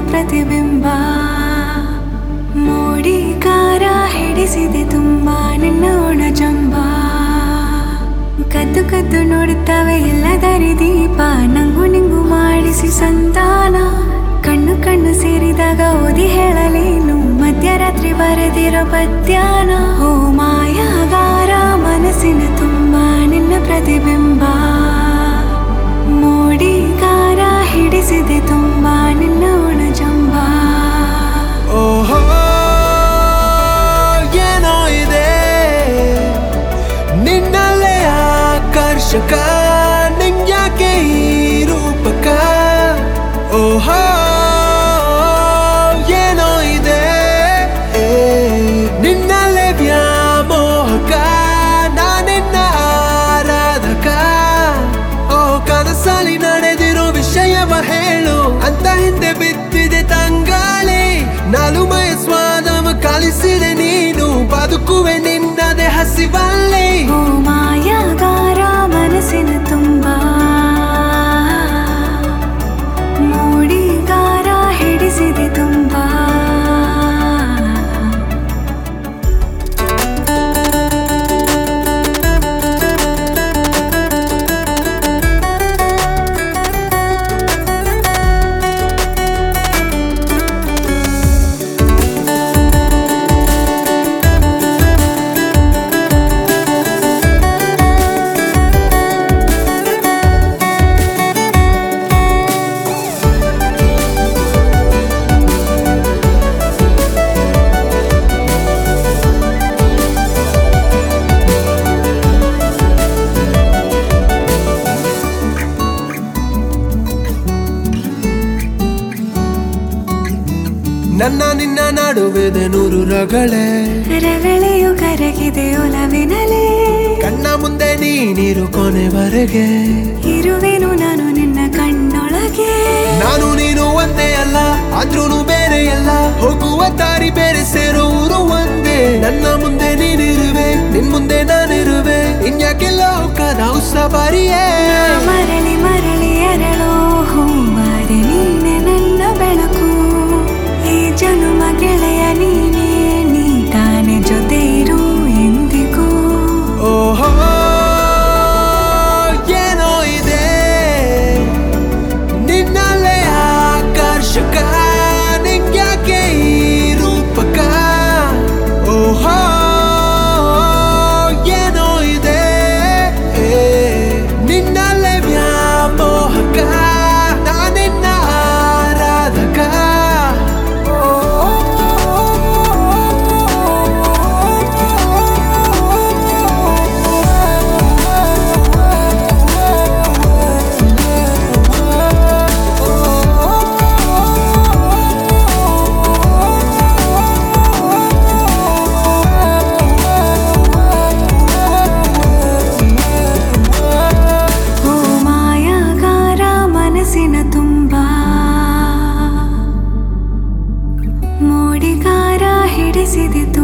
ಪ್ರತಿಬಿಂಬ ಮೋಡಿಕಾರ ಹಿಡಿಸಿದೆ ತುಂಬಾ ನಿನ್ನ ಒಣಜಂಬ ಕದ್ದು ಕದ್ದು ನೋಡುತ್ತವೆ ಎಲ್ಲ ದಾರಿ ದೀಪ ನಂಗು ನಿಂಗು ಮಾಡಿಸಿ ಸಂತಾನ ಕಣ್ಣು ಕಣ್ಣು ಸೇರಿದಾಗ ಓದಿ ಹೇಳಲೇನು ಮಧ್ಯರಾತ್ರಿ ಬರೆದಿರೋ ಪದ್ಯಾನ ಓ ಮಾಯಾಗಾರ ಮನಸ್ಸಿನ ತುಂಬ ನಿನ್ನ ಪ್ರತಿಬಿಂಬ ಮೋಡಿಗಾರ ಹಿಡಿಸಿದೆ ತುಂಬ ನಿನ್ನ ಒಣಜಂಬ ಓಹೋ ಏನೋ ಇದೆ ನಿನ್ನಲ್ಲೇ ಆಕರ್ಷಕ ನಿಂಗ್ಯಾಕೆ ಈ ರೂಪಕ ಓಹೋ ಏನೋ ಇದೆ ಏ, ನಿನ್ನಲ್ಲೇ ವ್ಯಾಮೋಹಕ ನಾನಿನ್ನ ಆರಾಧಕ ಓ ಕನಸಲ್ಲಿ ನಡೆದಿರೋ ವಿಷಯವ ಹೇಳು ಅಂತ ಹಿಂದೆ ಬಿದ್ದಿದೆ ತಂಗಾಳಿ ನಾಲುಮಯ ಸ್ವಾದವ ಕಲಿಸಿದೆ ನೀನು ಬದುಕುವೆ ನಿನ್ನದೆ ಹಸಿವಲ್ಲಿ ಓ ಮಾಯಾಗಾರ ಮನಸ್ಸಿನ ತುಂಬ ಮೋಡಿಗಾರ ಹಿಡಿಸಿದೆ ತುಂಬ ನನ್ನ ನಿನ್ನ ನಡುವಿದೆ ನೂರು ರಗಳೇ ರಗಳೆಯು ಕರಗಿದೆ ಒಲವಿನಲೇ ಕಣ್ಣ ಮುಂದೆ ನೀನಿರು ಕೊನೆವರೆಗೆ ಇರುವೆನು ನಾನು ನಿನ್ನ ಕಣ್ಣೊಳಗೆ ನಾನು ನೀನು ಒಂದೇ ಅಲ್ಲ ಆದ್ರೂನು ಬೇರೆ ಅಲ್ಲ ಹೋಗುವ ದಾರಿ ಬೇರೆ ಸೇರೋ ಊರು ಒಂದೇ ನನ್ನ ಮುಂದೆ ನೀನಿರುವೆ ನಿನ್ ಮುಂದೆ ನಾನಿರುವೆ ಇನ್ಯಾಕೆಲ್ಲ ಹೋಗದ ಉತ್ಸವರಿಯೇ ಮರಳಿ ಮರಳಿ ಅರಳೋ ಹೂವಾದೆ ನೀನೆ ನನ್ನ ಬೆಳಕು ಈ ಜನುಮ ಗೆಳೆಯ ನೀನೇ ನೀ ತಾನೆ ಜೊತೆ ಇರು ಎಂದಿಗೂ ಓಹೋ ಏನೋ ಇದೆ ನಿನ್ನಲ್ಲೇ ಆಕರ್ಷಕ ನಿಂಗ್ಯಾಕೆ ಈ ರೂಪಕ ಓಹೋ ಏನೋ ಇದೆ ಏ, ನಿನ್ನಲ್ಲೇ ವ್ಯಾಮೋಹಕ ನಾನಿನ್ನ ಆರಾಧಕ ಓ ಮಾಯಾಗಾರ ಮನಸ್ಸಿನ ತುಂಬ ಮೋಡಿಗಾರ ಹಿಡಿಸಿದೆ ತುಂಬ